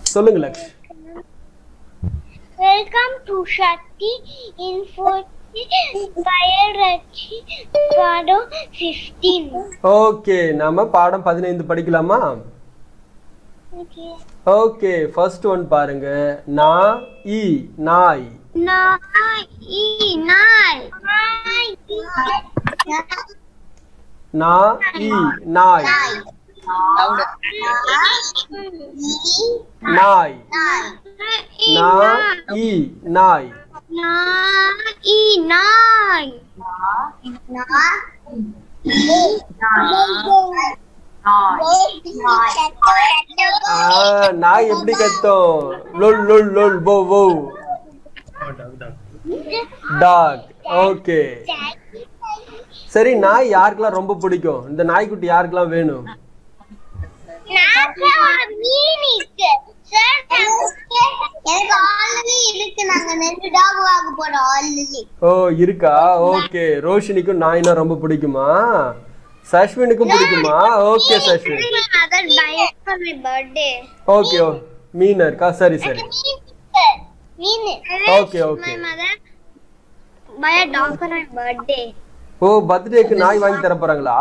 சொல்லுங்க Laksh Welcome to Shakti Info Biology Pado 15. Okay நாம பாடம் பதினைந்து படிக்கலாமா Okay. ஓகே ஃபர்ஸ்ட் ஒன் பாருங்க நா இ நாய் Nai, nai. நா இ நாய் நாய் நா இ நாய் Nai, nai. ஆ நாய் எப்படி கத்தும் லொல் லொல் லொல் போ போ டாக் ஓகே சரி நாய் யாருக்கெல்லாம் ரொம்ப பிடிக்கும் இந்த நாய்க்குட்டி யாருக்கெல்லாம் வேணும் நாக்கு ஒரு மீன் இருக்கு சார் எனக்கு ஆல்ரெடி இருக்கு நாங்க ரெண்டு டாக் வாங்க போறோம் ஆல்ரெடி ஓ இருக்கா ஓகே ரோஷினிக்கும் நாய்னா ரொம்ப பிடிக்குமா சஷ்வினுக்கும் பிடிக்குமா okay Sashwin mother buy for my birthday okay oh மீன் இருக்கா சரி சரி மீன் okay okay my mother buy a dog for my birthday oh பர்த்டேக்கு நாய் வாங்கி தர போறாங்களா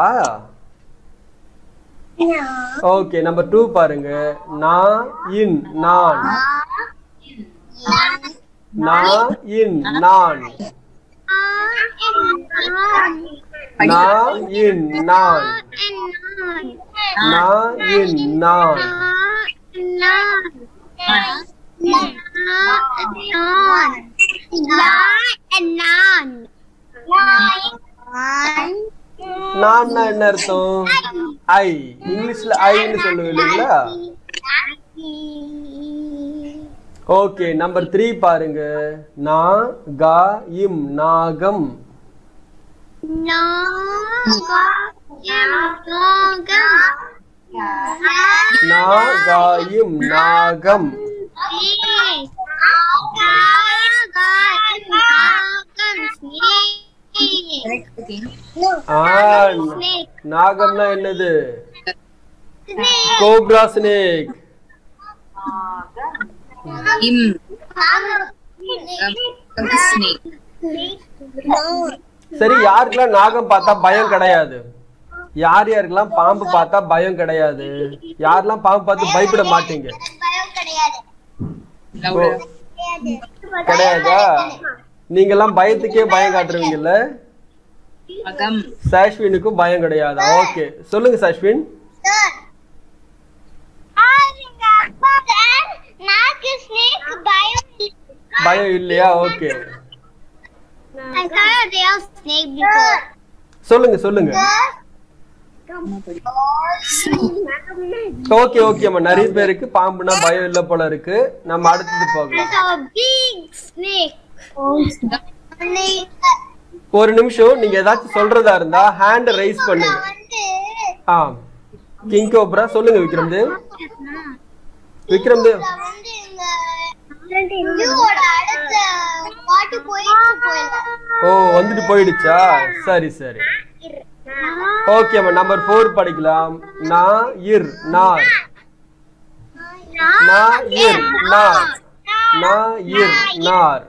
ஓகே நம்பர் டூ பாருங்க நா இன் நான் நா இன் நான் நா இன் நான் நா இன் நான் நான்னா என்ன அர்த்தம் ஐ இங்கிலீஷ்ல ஐன்னு சொல்லுவோம் இல்லைங்களா ஓகே நம்பர் த்ரீ பாருங்க நா கா இம் நாகம் நா கா இம் நாகம் ஆ நாகம்னா என்னது கோப்ரா ஸ்னேக் Im snake. சரி யாருக்கெல்லாம் நாகம் பார்த்தா பயம் கிடையாது யார் யாருக்கெல்லாம் பாம்பு பார்த்தா பயம் கிடையாது யாரெல்லாம் பாம்பு பார்த்து பயப்பட மாட்டீங்க Louder. கிடையாதா நீங்க எல்லாம் பயத்துக்கே பயம் காட்டுறீங்கல்ல Agam. சாஷ்வினுக்கும் பயம் கிடையாதா ஓகே சொல்லுங்க சாஷ்வின் நாக்கு ஸ்னேக் பயம் பயம் இல்லையா okay I saw a real snake before. சொல்லுங்க சொல்லுங்க ஓகே ஓகே அம்மா நிறைய பேருக்கு பாம்புனா பயம் இல்ல போல இருக்கு நம்ம அடுத்தது I போகலாம் saw a big snake. ஒரு நிமிஷம் நீங்க ஏதாச்சும் சொல்றதா இருந்தா ஹேண்ட் ரைஸ் பண்ணுங்க வந்து ஆ கிங் கோப்ரா சொல்லுங்க விக்ரம் தேவ் விக்ரம் தேவ் வந்து இந்த ஜூவோட அடுத்த பாட்டு போயிட்டு போயிடலாம் ஓ வந்துட்டு போயிடுச்சா சரி சரி ஓகே அம்மா நம்பர் ஃபோர் படிக்கலாம் நா இர் நார் நா இர் நார் நா இர் நார்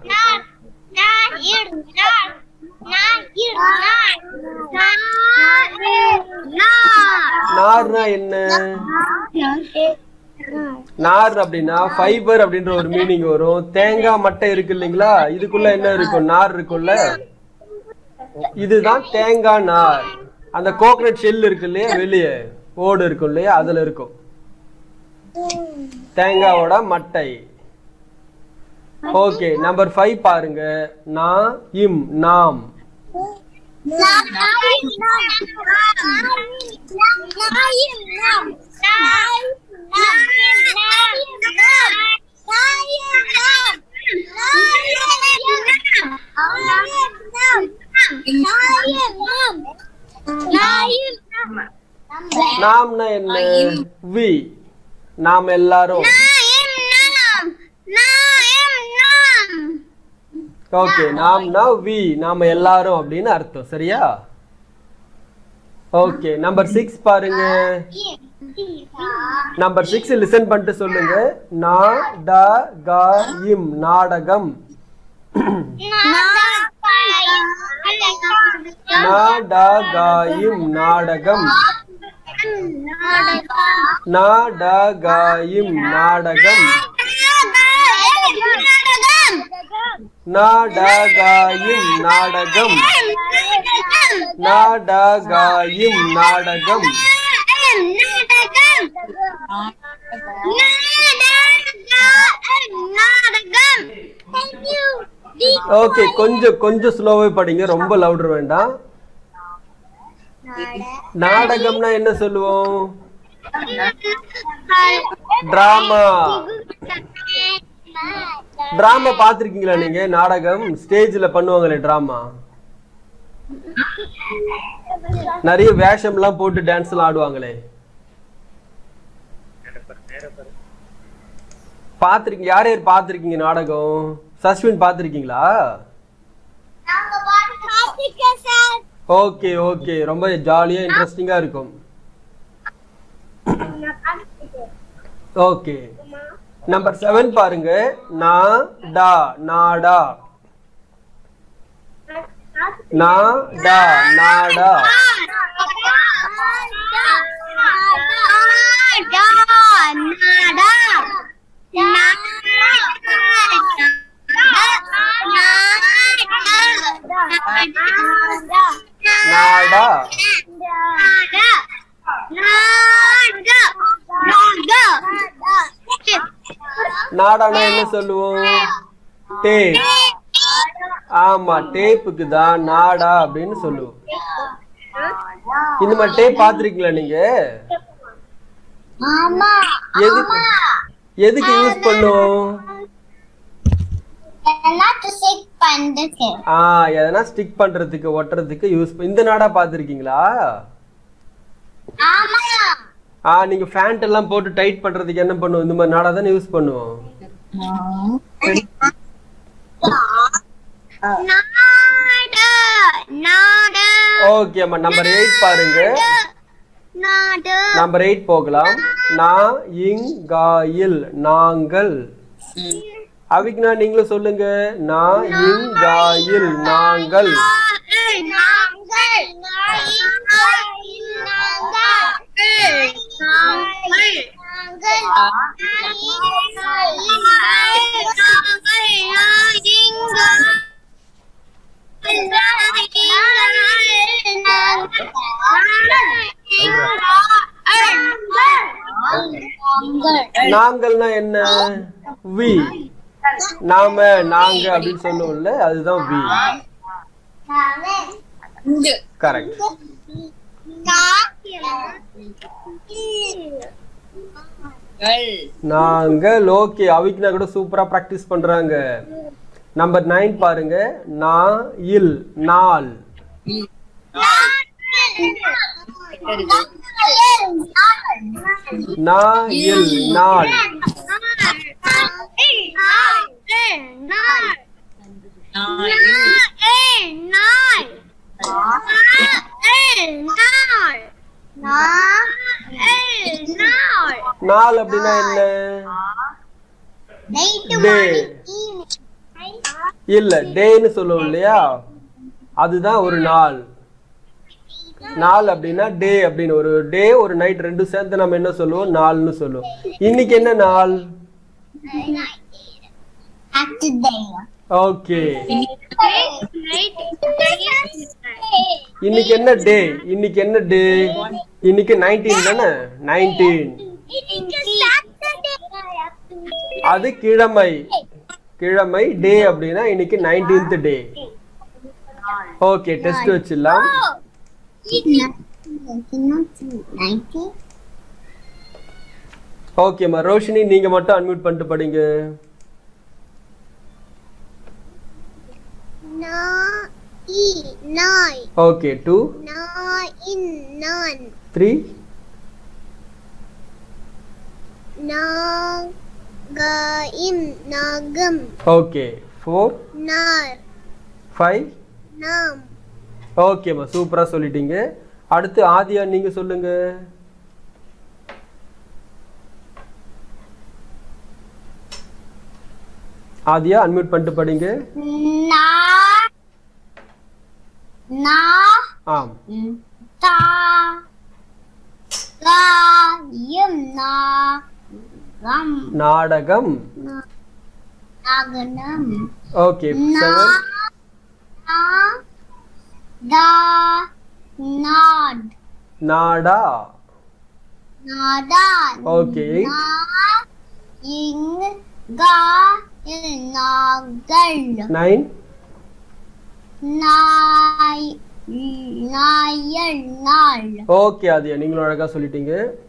நார்னா என்ன நார் அப்படின்னா ஃபைபர் அப்படின்ற ஒரு மீனிங் வரும் தேங்காய் மட்டை இருக்கு இல்லைங்களா இதுக்குள்ள என்ன இருக்கும் நார் இருக்கும்ல இதுதான் தேங்காய் நார் அந்த கோகனட் ஷெல் இருக்கு இல்லையா வெளியே ஓடு இருக்கும் இல்லையா அதுல இருக்கும் தேங்காவோட மட்டை ஓகே நம்பர் ஃபைவ் பாருங்க நா இம் நாம் நாம்னா என்ன வி நாம் எல்லாரும் ஓகே நாம்னா வி நாம எல்லாரும் அப்படின்னு அர்த்தம் சரியா ஓகே நம்பர் சிக்ஸ் பாருங்க நம்பர் சிக்ஸ் லிசன் பண்ணிட்டு சொல்லுங்க நா ட க இம் நாடகம் நா ட க இம் நாடகம் நா ட க இம் நாடகம் நா ட க இம் நாடகம் நா ட க இம் நாடகம் ஓகே கொஞ்சம் கொஞ்சம் ஸ்லோவே படிங்க ரொம்ப லவுடர் வேண்டாம் நாடகம்னா என்ன சொல்லுவோம் டிராமா டிராமா பாத்திருக்கீங்களா நீங்க நாடகம் ஸ்டேஜ்ல பண்ணுவாங்களே டிராமா நிறைய வேஷம்லாம் போட்டு டான்ஸ் எல்லாம் ஆடுவாங்களே பாத்திருக்கீங்க யார் யார் பாத்திருக்கீங்க நாடகம் சஸ்வின் பாத்திருக்கீங்களா ஓகே ஓகே ரொம்ப ஜாலியா இன்ட்ரெஸ்டிங்கா இருக்கும் ஓகே நம்பர் செவன் பாருங்க நா டா நாடா நா டா நாடா நாடா நாடானா என்ன சொல்லுவோம் டேப் ஆமா டேப்புக்கு தான் நாடா அப்படின்னு சொல்லுவோம் இந்த மாதிரி டேப் பாத்திருக்கீங்களா நீங்க ஆமா எதுக்கு எதுக்கு யூஸ் பண்ணுவோம் எல்லாத்தையும் செக் பண்றதுக்கு ஆ எதனா ஸ்டிக் பண்றதுக்கு ஒட்டுறதுக்கு யூஸ் இந்த நாடா பாத்திருக்கீங்களா ஆமா ஆ நீங்க ஃபேண்ட் எல்லாம் போட்டு டைட் பண்றதுக்கு என்ன பண்ணுவோம் இந்த மாதிரி நாடா தானே யூஸ் பண்ணுவோம் நாடு நாடு ஓகே அம்மா நம்பர் எயிட் பாருங்க நாடு நம்பர் எயிட் போகலாம் நா இங் கா இல் நாங்கள் அவிக்னா நீங்களும் சொல்லுங்க நா இங் கா இல் நாங்கள் நாங்கள்னா என்ன வி நாம நாங்க அப்படின்னு சொல்லுவோம்ல அதுதான் வி கரெக்ட் கள் நாங்கள் ஓகே அவிக்னா கூட சூப்பரா பிராக்டிஸ் பண்றாங்க நம்பர் நைன் பாருங்க நா இல் நாள் நா இல் நாள் நாள் அப்படின்னா என்ன டே இல்ல டேன்னு சொல்லுவோம் இல்லையா அதுதான் ஒரு நாள் நாள் அப்படின்னா டே அப்படின்னு ஒரு டே ஒரு நைட் ரெண்டும் சேர்ந்து நம்ம என்ன சொல்லுவோம் நாள்னு சொல்லுவோம் இன்னைக்கு என்ன நாள் ஓகே இன்னைக்கு என்ன டே இன்னைக்கு என்ன டே இன்னைக்கு நைன்டீன் தானே நைன்டீன் அது கிழமை கிழமை டே அப்படின்னா இன்னைக்கு நைன்டீன்த் டே ஓகே டெஸ்ட் வச்சிடலாம் ஓகேம்மா ரோஷினி நீங்க மட்டும் அன்மியூட் பண்ணிட்டு படிங்க நாய் ஓகே டூ நாயின் நான் த்ரீ நாகாயும் நாகம் ஓகே ஃபோர் நார் ஃபைவ் நாம் ஓகேம்மா சூப்பரா சொல்லிட்டீங்க அடுத்து ஆதியா நீங்க சொல்லுங்க ஆதியா அன்மியூட் பண்ணிட்டு படிங்க நா நா ஆம் தா கா யம் நா கம் நாடகம் நாகனம் ஓகே நா செவன் நா தா நாட் நாடா நாடா Okay. நா இங் கா இல் நாங்கள் நைன் நாய் நாயல் நாள் ஓகே ஆதியா நீங்களும் அழகா சொல்லிட்டீங்க